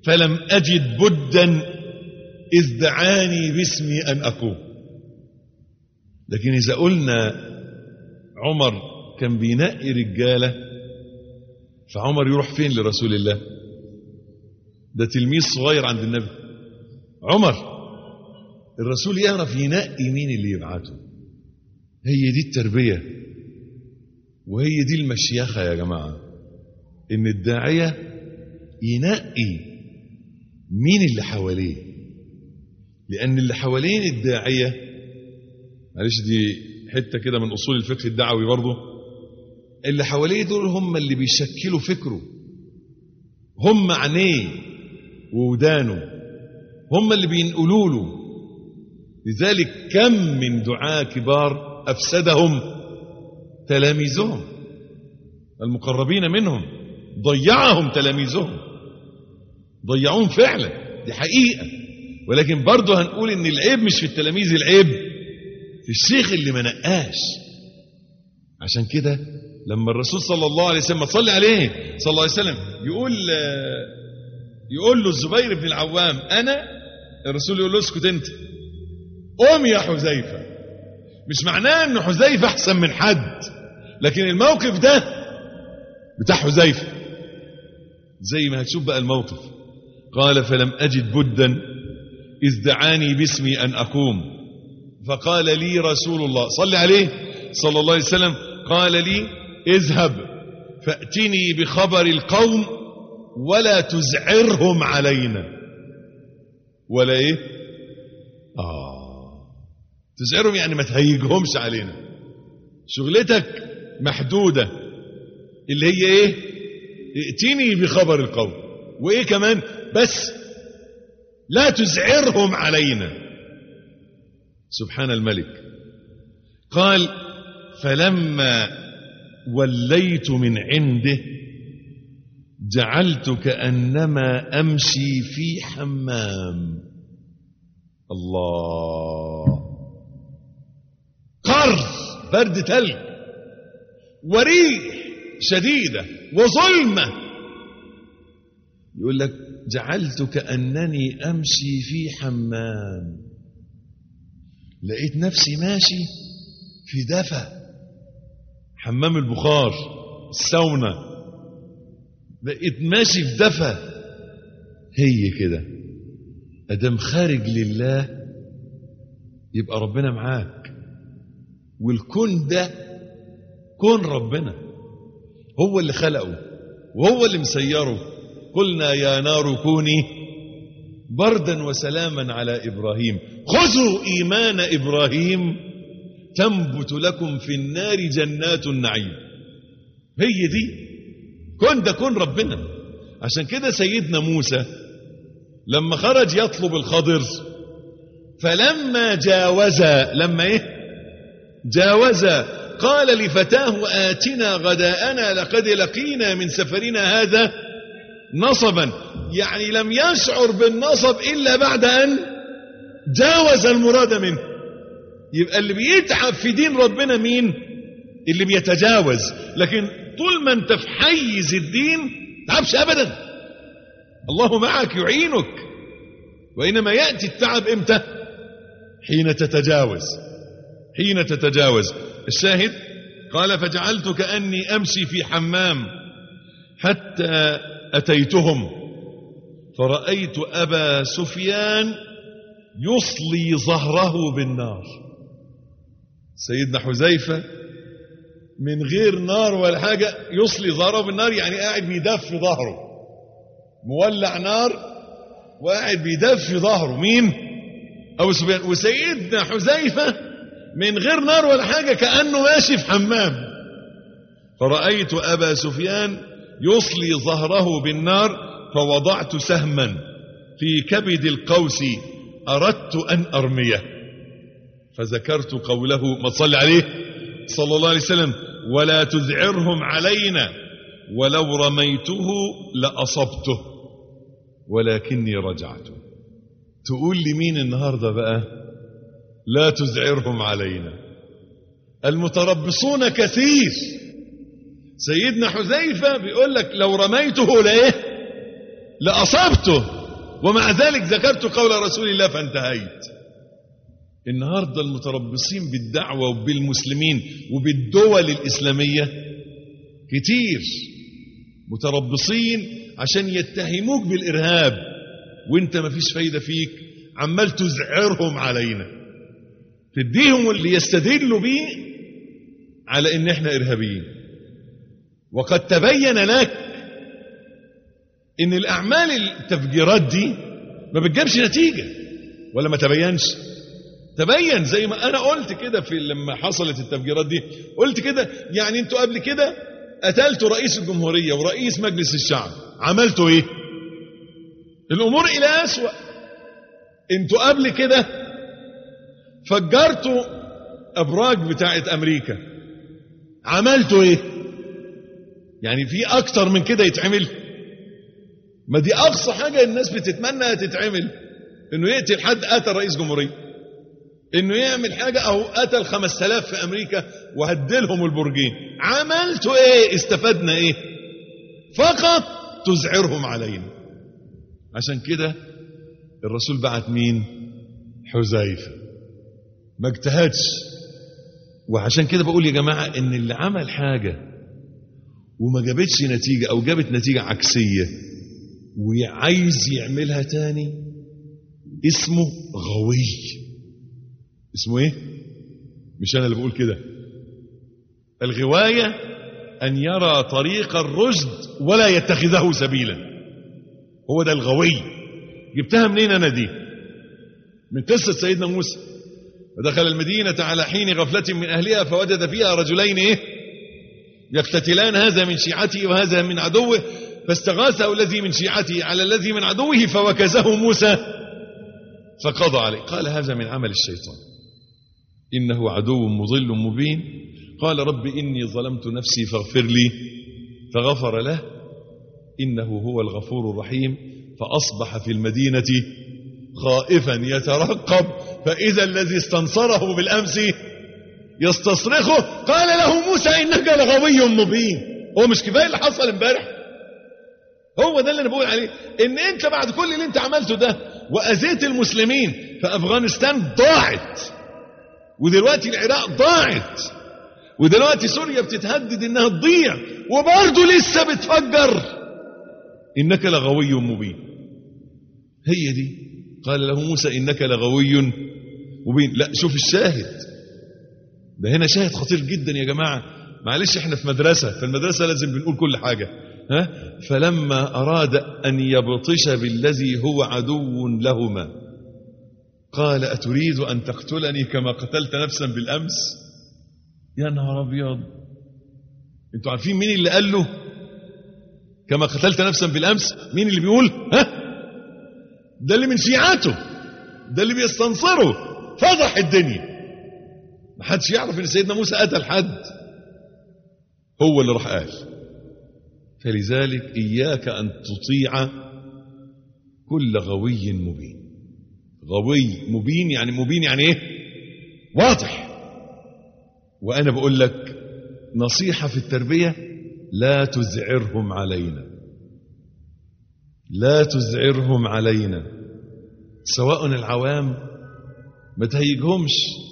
فلم أجد بدا إذ دعاني باسمي أن أقوم لكن إذا قلنا عمر كان بينقي رجالة فعمر يروح فين لرسول الله ده تلميذ صغير عند النبي عمر الرسول يعرف ينقي مين اللي يبعته هي دي التربية وهي دي المشيخة يا جماعة إن الداعية ينقي مين اللي حواليه لأن اللي حوالين الداعية معلش دي حتة كده من أصول الفقه الدعوي برضه اللي حواليه دول هم اللي بيشكلوا فكره هم عينيه وودانه هم اللي بينقلوا له لذلك كم من دعاة كبار أفسدهم تلاميذهم المقربين منهم ضيعهم تلاميذهم ضيعوهم فعلا دي حقيقة ولكن برضه هنقول ان العيب مش في التلاميذ العيب في الشيخ اللي ما نقاش عشان كده لما الرسول صلى الله عليه وسلم صلي عليه صلى الله عليه وسلم يقول يقول له الزبير بن العوام انا الرسول يقول له اسكت انت قوم يا حذيفه مش معناه ان حذيفه احسن من حد لكن الموقف ده بتاع حذيفه زي ما هتشوف بقى الموقف قال فلم اجد بدا اذ دعاني باسمي ان اقوم فقال لي رسول الله صل عليه صلى الله عليه وسلم قال لي اذهب فاتني بخبر القوم ولا تزعرهم علينا ولا ايه اه تزعرهم يعني ما تهيجهمش علينا شغلتك محدودة اللي هي ايه ائتني بخبر القوم وايه كمان بس لا تزعرهم علينا سبحان الملك قال فلما وليت من عنده جعلت كأنما أمشي في حمام الله قر برد تلج وريح شديدة وظلمة يقول لك جعلت كأنني أمشي في حمام لقيت نفسي ماشي في دفى حمام البخار الساونا بقيت ماشي في دفى هي كده ادم خارج لله يبقى ربنا معاك والكون ده كون ربنا هو اللي خلقه وهو اللي مسيره قلنا يا نار كوني بردا وسلاما على ابراهيم خذوا ايمان ابراهيم تنبت لكم في النار جنات النعيم هي دي كن ده كن ربنا عشان كده سيدنا موسى لما خرج يطلب الخضر فلما جاوز لما ايه جاوز قال لفتاه آتنا غداءنا لقد لقينا من سفرنا هذا نصبا يعني لم يشعر بالنصب إلا بعد أن جاوز المراد منه يبقى اللي بيتعب في دين ربنا مين اللي بيتجاوز لكن طول ما انت في حيز الدين تعبش ابدا الله معك يعينك وانما ياتي التعب امتى حين تتجاوز حين تتجاوز الشاهد قال فجعلت كاني امشي في حمام حتى اتيتهم فرايت ابا سفيان يصلي ظهره بالنار سيدنا حذيفه من غير نار ولا حاجة يصلي ظهره بالنار يعني قاعد بيدف ظهره مولع نار وقاعد بيدف ظهره مين أبو سفيان وسيدنا حذيفة من غير نار ولا حاجة كأنه ماشي في حمام فرأيت أبا سفيان يصلي ظهره بالنار فوضعت سهما في كبد القوس أردت أن أرميه فذكرت قوله ما تصلي عليه صلى الله عليه وسلم ولا تذعرهم علينا ولو رميته لأصبته ولكني رجعت تقول لي مين النهاردة بقى لا تذعرهم علينا المتربصون كثير سيدنا حذيفة بيقول لك لو رميته لإيه لأصبته ومع ذلك ذكرت قول رسول الله فانتهيت النهاردة المتربصين بالدعوة وبالمسلمين وبالدول الإسلامية كتير متربصين عشان يتهموك بالإرهاب وانت ما فيش فايدة فيك عمال تزعرهم علينا تديهم اللي يستدلوا بيه على ان احنا ارهابيين وقد تبين لك ان الاعمال التفجيرات دي ما بتجيبش نتيجة ولا ما تبينش تبين زي ما انا قلت كده في لما حصلت التفجيرات دي قلت كده يعني انتوا قبل كده قتلتوا رئيس الجمهورية ورئيس مجلس الشعب عملتوا ايه الامور الى اسوأ انتوا قبل كده فجرتوا ابراج بتاعت امريكا عملتوا ايه يعني في اكتر من كده يتعمل ما دي اقصى حاجة الناس بتتمنى تتعمل انه يقتل حد قتل رئيس جمهورية انه يعمل حاجة او قتل خمس تلاف في امريكا وهدلهم البرجين عملتوا ايه استفدنا ايه فقط تزعرهم علينا عشان كده الرسول بعت مين حذيفة ما اجتهدش وعشان كده بقول يا جماعة ان اللي عمل حاجة وما جابتش نتيجة او جابت نتيجة عكسية وعايز يعملها تاني اسمه غوي اسمه ايه مش انا اللي بقول كده الغواية ان يرى طريق الرشد ولا يتخذه سبيلا هو ده الغوي جبتها منين انا دي من قصة سيدنا موسى ودخل المدينة على حين غفلة من أهلها فوجد فيها رجلين إيه؟ يقتتلان هذا من شيعته وهذا من عدوه فاستغاثه الذي من شيعته على الذي من عدوه فوكزه موسى فقضى عليه قال هذا من عمل الشيطان إنه عدو مضل مبين قال رب إني ظلمت نفسي فاغفر لي فغفر له إنه هو الغفور الرحيم فأصبح في المدينة خائفا يترقب فإذا الذي استنصره بالأمس يستصرخه قال له موسى إنك لغوي مبين هو مش كفاية اللي حصل امبارح هو ده اللي انا بقول عليه ان انت بعد كل اللي انت عملته ده واذيت المسلمين فافغانستان ضاعت ودلوقتي العراق ضاعت ودلوقتي سوريا بتتهدد انها تضيع وبرضه لسه بتفجر انك لغوي مبين هي دي قال له موسى انك لغوي مبين لا شوف الشاهد ده هنا شاهد خطير جدا يا جماعه معلش احنا في مدرسه في المدرسه لازم بنقول كل حاجه ها فلما اراد ان يبطش بالذي هو عدو لهما قال اتريد ان تقتلني كما قتلت نفسا بالامس يا نهار ابيض انتوا عارفين مين اللي قال له كما قتلت نفسا بالامس مين اللي بيقول ها ده اللي من شيعته ده اللي بيستنصره فضح الدنيا ما حدش يعرف ان سيدنا موسى قتل حد هو اللي راح قال فلذلك اياك ان تطيع كل غوي مبين غوي مبين يعني مبين يعني ايه واضح وانا بقول لك نصيحه في التربيه لا تزعرهم علينا لا تزعرهم علينا سواء العوام ما تهيجهمش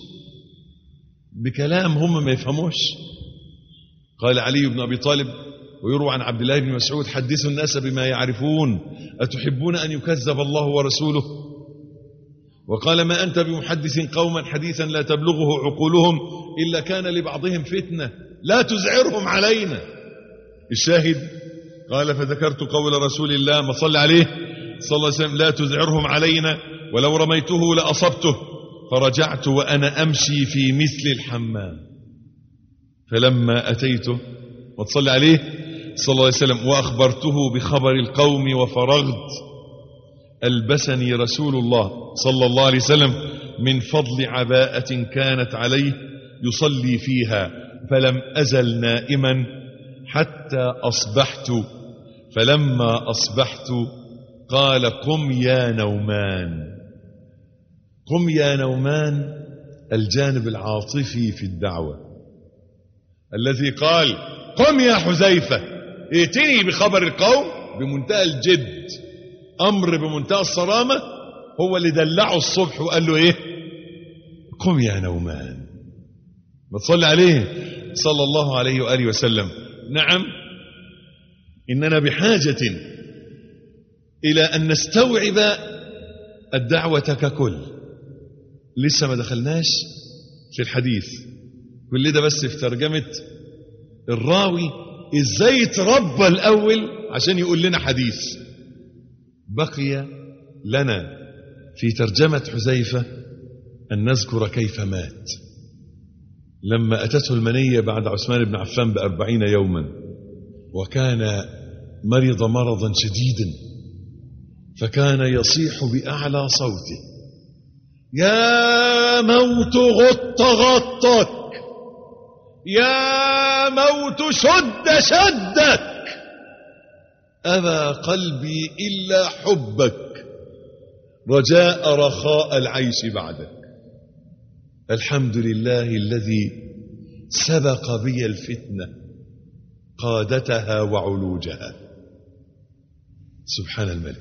بكلام هم ما يفهموش قال علي بن ابي طالب ويروى عن عبد الله بن مسعود حدثوا الناس بما يعرفون اتحبون ان يكذب الله ورسوله وقال ما انت بمحدث قوما حديثا لا تبلغه عقولهم الا كان لبعضهم فتنه لا تزعرهم علينا الشاهد قال فذكرت قول رسول الله ما صلى عليه صلى الله عليه وسلم لا تزعرهم علينا ولو رميته لأصبته فرجعت وأنا أمشي في مثل الحمام فلما أتيته وتصلي عليه صلى الله عليه وسلم وأخبرته بخبر القوم وفرغت ألبسني رسول الله صلى الله عليه وسلم من فضل عباءة كانت عليه يصلي فيها فلم أزل نائما حتى أصبحت فلما أصبحت قال قم يا نومان قم يا نومان الجانب العاطفي في الدعوة الذي قال قم يا حذيفة ائتني بخبر القوم بمنتهى الجد أمر بمنتهى الصرامة هو اللي دلعه الصبح وقال له إيه قم يا نومان ما تصلي عليه صلى الله عليه وآله وسلم نعم إننا بحاجة إلى أن نستوعب الدعوة ككل لسه ما دخلناش في الحديث كل ده بس في ترجمة الراوي ازاي تربى الأول عشان يقول لنا حديث بقي لنا في ترجمة حذيفة أن نذكر كيف مات لما أتته المنية بعد عثمان بن عفان بأربعين يوما وكان مرض مرضا شديدا فكان يصيح بأعلى صوته يا موت غط غطك يا موت شد شدك أبى قلبي إلا حبك رجاء رخاء العيش بعدك الحمد لله الذي سبق بي الفتنة قادتها وعلوجها سبحان الملك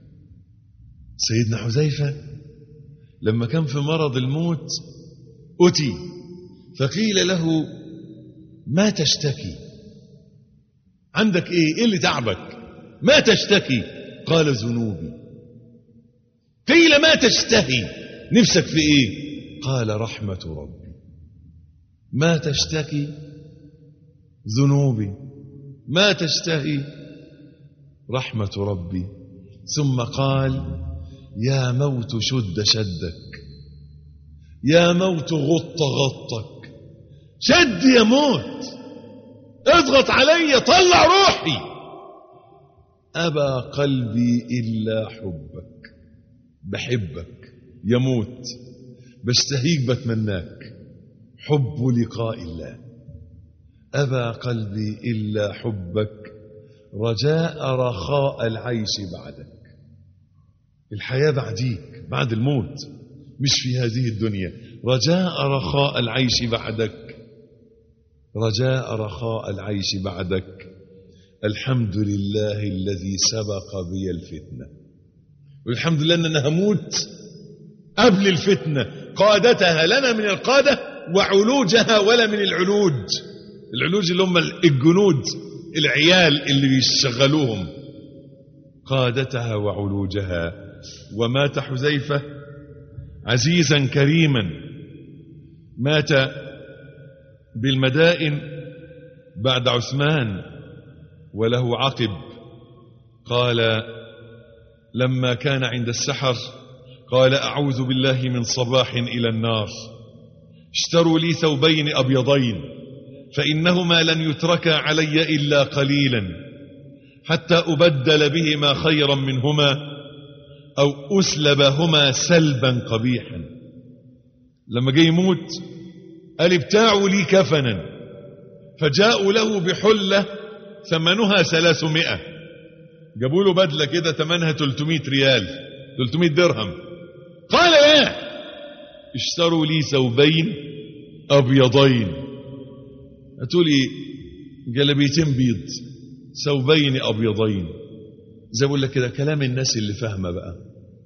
سيدنا حذيفة لما كان في مرض الموت أتي فقيل له ما تشتكي عندك ايه ايه اللي تعبك ما تشتكي قال ذنوبي قيل ما تشتهي نفسك في ايه قال رحمة ربي ما تشتكي ذنوبي ما تشتهي رحمة ربي ثم قال يا موت شد شدك يا موت غط غطك شد يا موت اضغط علي طلع روحي أبى قلبي إلا حبك بحبك يموت بشتهيك بتمناك حب لقاء الله أبى قلبي إلا حبك رجاء رخاء العيش بعدك الحياة بعديك بعد الموت مش في هذه الدنيا رجاء رخاء العيش بعدك رجاء رخاء العيش بعدك الحمد لله الذي سبق بي الفتنة والحمد لله أننا هموت قبل الفتنة قادتها لنا من القادة وعلوجها ولا من العلوج العلوج اللي هم الجنود العيال اللي بيشغلوهم قادتها وعلوجها ومات حذيفة عزيزا كريما مات بالمدائن بعد عثمان وله عقب قال لما كان عند السحر قال أعوذ بالله من صباح إلى النار اشتروا لي ثوبين أبيضين فإنهما لن يتركا علي إلا قليلا حتى أبدل بهما خيرا منهما أو أسلبهما سلبا قبيحا لما جه يموت قال ابتاعوا لي كفنا فجاءوا له بحلة ثمنها ثلاثمائة جابوا له بدلة كده ثمنها 300 ريال 300 درهم قال لا اشتروا لي ثوبين أبيضين هاتوا لي جلبيتين بيض ثوبين أبيضين زي بقول لك كده كلام الناس اللي فاهمه بقى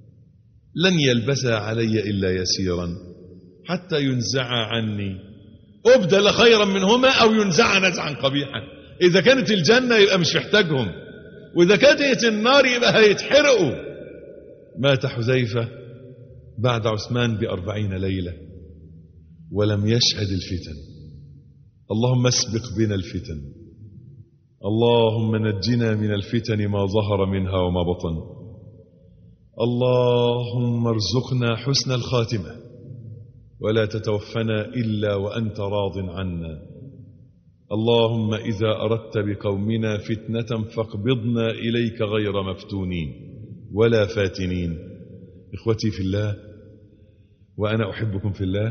لن يلبسها علي إلا يسيرا حتى ينزع عني أبدل خيرا منهما أو ينزع نزعا قبيحا إذا كانت الجنة يبقى مش محتاجهم وإذا كانت النار يبقى هيتحرقوا مات حذيفة بعد عثمان بأربعين ليلة ولم يشهد الفتن اللهم اسبق بنا الفتن اللهم نجنا من الفتن ما ظهر منها وما بطن اللهم ارزقنا حسن الخاتمة ولا تتوفنا إلا وأنت راض عنا اللهم إذا أردت بقومنا فتنة فاقبضنا إليك غير مفتونين ولا فاتنين إخوتي في الله وأنا أحبكم في الله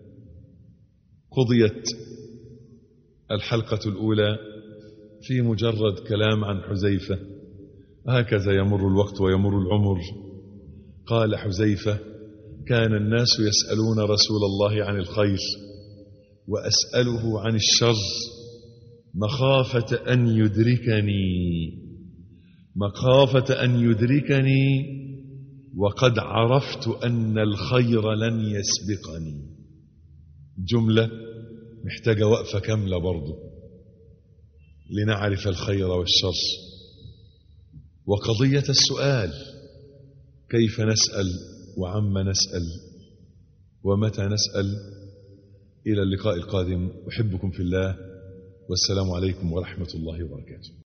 قضيت الحلقة الأولى في مجرد كلام عن حذيفة هكذا يمر الوقت ويمر العمر قال حذيفة كان الناس يسألون رسول الله عن الخير وأسأله عن الشر مخافة أن يدركني مخافة أن يدركني وقد عرفت أن الخير لن يسبقني جملة محتاجة وقفة كاملة برضه لنعرف الخير والشر وقضية السؤال كيف نسأل وعما نسأل ومتى نسأل إلى اللقاء القادم أحبكم في الله والسلام عليكم ورحمة الله وبركاته